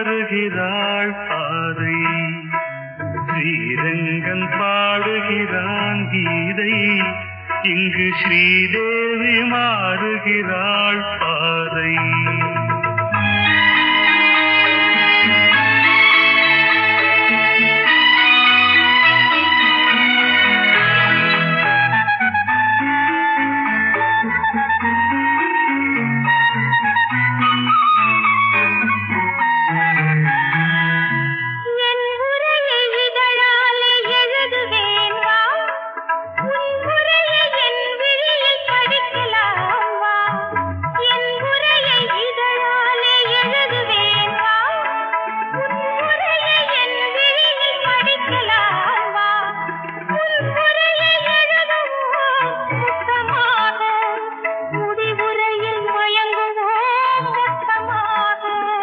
மாறுகிறாள் பாதை ஸ்ரீரங்கன் பாடுகிறான் கீதை இங்கு ஸ்ரீதேவி மாறுகிறாள் பாதை என் உரையை இதழாலே எழுதுவேன் வா உன் உரையை என் விழியில் படிக்கலாம் வா என் உரையை இதழாலே எழுதுவேன் வா உன் உரையை என் விழியில் படிக்கலாம் வா உன் உரையை எழுதுவோம் முத்தமாக முடிவுரையில் மயங்குவோம் மொத்தமாக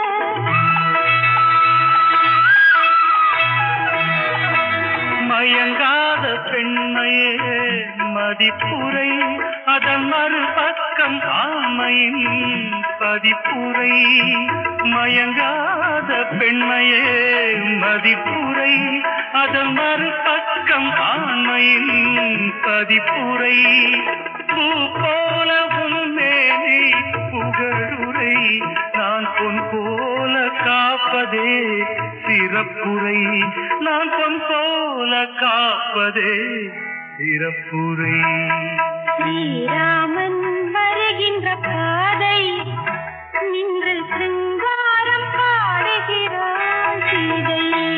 மயங்காத பெண்மையே மதிப்புரை அதன் மறுபக்கம் ஆமையின் பதிப்புரை மயங்காத பெண்மையே மதிப்புரை அதன் மறுபக்கம் ஆண்மையின் பதிப்புரை பூ போல உன்மேனி புகழுரை நான் பொன் போல காப்பதே சிறப்புரை நான் பொன் போல காப்பதே சிறப்புரை ஸ்ரீராமன் வருகின்ற பாதை நின்று சிங்காரம் பாடுகிறாள் சீதை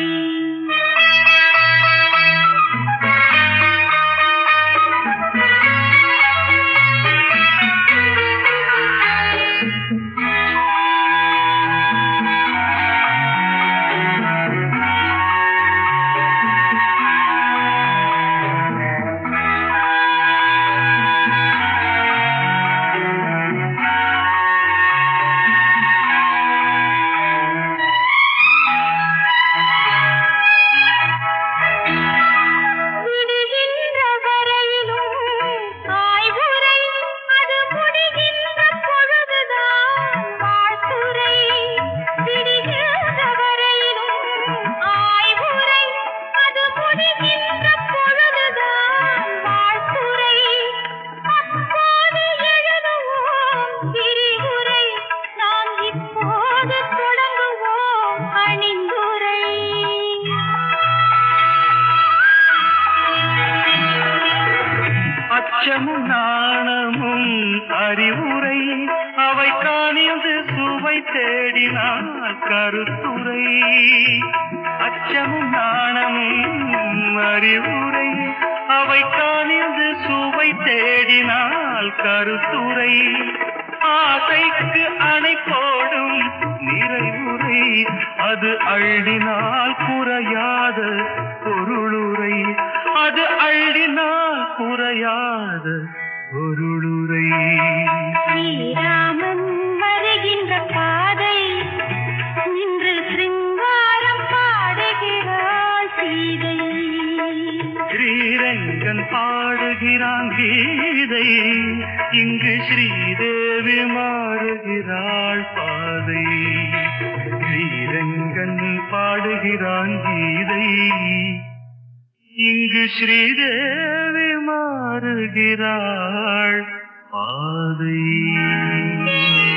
விடுகின்ற வரையிலும் ஆய்வுரை அது முடிகின்ற பொழுதுதான் வாழ்த்துரை விடுகின்ற வரையிலும் ஆய்வுரை அது முடிகின்ற பொழுதுதான் வாழ்த்துரை அப்போது எழுதுவோம் விரிவுரை நாம் இப்போது தொடங்குவோம் அணிந்துரை அச்சமும் நாணமும் அறிவுரை அவை காணிந்து சுவை தேடினால் கருத்துரை அச்சமும் நாணமும் அறிவுரை அவை காணிந்து சுவை தேடினால் கருத்துரை ஆசைக்கு அணை போடும் நிறைவுரை அது அள்ளினால் குறையாத பொருளுரை அது அள்ளினால் குறையாத பொருளுரை ஸ்ரீராமன் வருகின்ற பாதை நின்று சிருங்காரம் பாடுகிறாள் சீதை ஸ்ரீரங்கன் பாடுகிறான் கீதை இங்கு ஸ்ரீதேவி மாறுகிறாள் பாதை ஸ்ரீரங்கன் பாடுகிறான் கீதை இங்கு ஸ்ரீதேவி மாறுகிறாள் பாதை